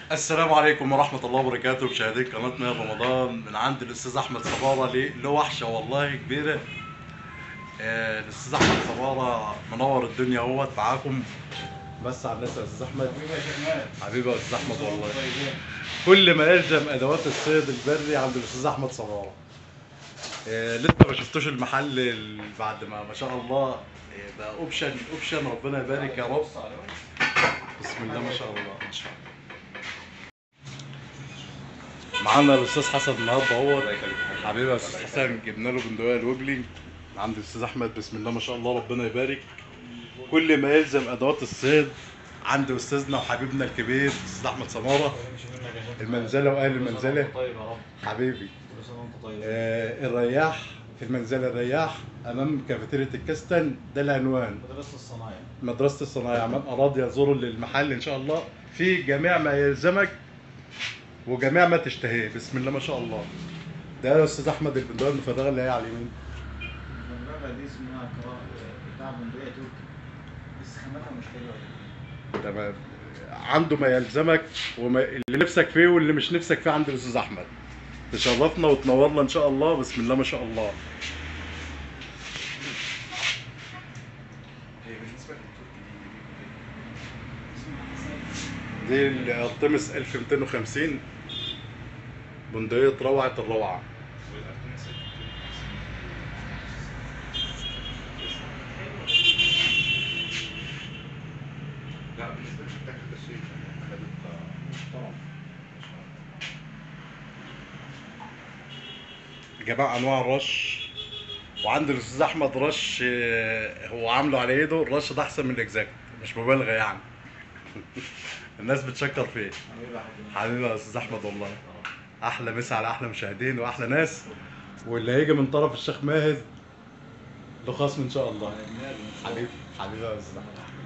السلام عليكم ورحمة الله وبركاته مشاهدين قناة مياه رمضان من عند الأستاذ أحمد صبارة ليه له وحشة والله كبيرة آه، الأستاذ أحمد صبارة منور الدنيا اهوت معاكم بس على الناس يا أستاذ أحمد حبيبي يا شمال حبيبي يا أستاذ أحمد والله طيبين. كل ما يلزم أدوات الصيد البري عند الأستاذ أحمد صبارة آه، لسه ما شفتوش المحل ال- بعد ما ما شاء الله آه، بقى اوبشن اوبشن ربنا يبارك يا رب بص على وجهك. بسم الله ما شاء الله ان شاء الله معانا الاستاذ حسن النهارده هو حبيبي يا استاذ حسن جبنا له بندقيه الوجلي عند الاستاذ احمد بسم الله ما شاء الله ربنا يبارك كل ما يلزم ادوات الصيد عند استاذنا وحبيبنا الكبير الاستاذ احمد سماره مش منك يا شمال. المنزله واهل كل سنة المنزله وأنت طيب يا رب حبيبي كل سنه وانت طيب آه الرياح في المنزله الرياح امام كافيتيريا الكستن ده العنوان مدرسه الصنايع مدرسة الصنايع من أراد يزور المحل إن شاء الله في جميع ما يلزمك وجميع ما تشتهيه بسم الله ما شاء الله ده يا أستاذ أحمد البندقية المفرغة اللي هي على اليمين المدرسه دي اسمها قراءة بتاع بندقيه تركي بس خامتها مش حلوه تمام عنده ما يلزمك وما اللي نفسك فيه واللي مش نفسك فيه عند الأستاذ أحمد تشرفنا وتنورنا إن شاء الله بسم الله ما شاء الله هي بالنسبه للتركي دي الارتمس 1250 بندقية روعة الروعة لا بالنسبه للشباك التسويق خدت محترم جميع انواع الرش وعند الاستاذ احمد رش آه، هو عامله على ايده الرش ده احسن من الاكزاكت مش مبالغه يعني الناس بتشكر فيه حبيبي يا حبيبي حبيبي يا استاذ احمد والله احلى مسا على احلى مشاهدين واحلى ناس واللي هيجي من طرف الشيخ ماهر له خصم ان شاء الله حبيبي حبيبي يا استاذ احمد